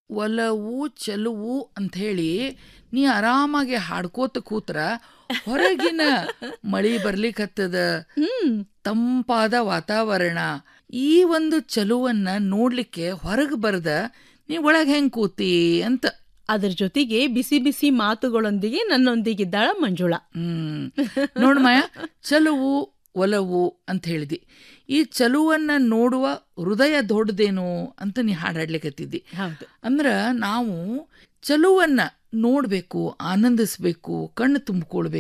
ಒಲವು ಚೆಲುವು ಅಂತ ಹೇಳಿ ನೀ ಆರಾಮಾಗಿ ಹಾಡ್ಕೋತ ಕೂತ್ರ ಹೊರಗಿನ ಮಳಿ ಬರ್ಲಿಕ್ಕತ್ತದ ತಂಪಾದ ವಾತಾವರಣ ಈ ಒಂದು ಚಲುವನ್ನ ನೋಡ್ಲಿಕ್ಕೆ ಹೊರಗೆ ಬರದ ನೀ ಒಳಗೆ ಹೆಂಗ್ ಕೂತಿ ಅಂತ ಅದ್ರ ಜೊತೆಗೆ ಬಿಸಿ ಬಿಸಿ ಮಾತುಗಳೊಂದಿಗೆ ನನ್ನೊಂದಿಗಿದ್ದಾಳ ಮಂಜುಳಾ ಹ್ಮ್ ನೋಡ್ ಮಾಯ ಚಲುವು ಒಲವು ಅಂತ ಹೇಳಿದಿ ಈ ಚಲುವನ್ನ ನೋಡುವ ಹೃದಯ ದೊಡ್ಡದೇನು ಅಂತ ನೀ ಹಾಡಾಡ್ಲಿಕತ್ತಿದ್ದಿ ಹೌದು ಅಂದ್ರ ನಾವು ಚಲುವನ್ನ ನೋಡ್ಬೇಕು ಆನಂದಿಸ್ಬೇಕು ಕಣ್ಣು ತುಂಬಿಕೊಳ್ಬೇಕು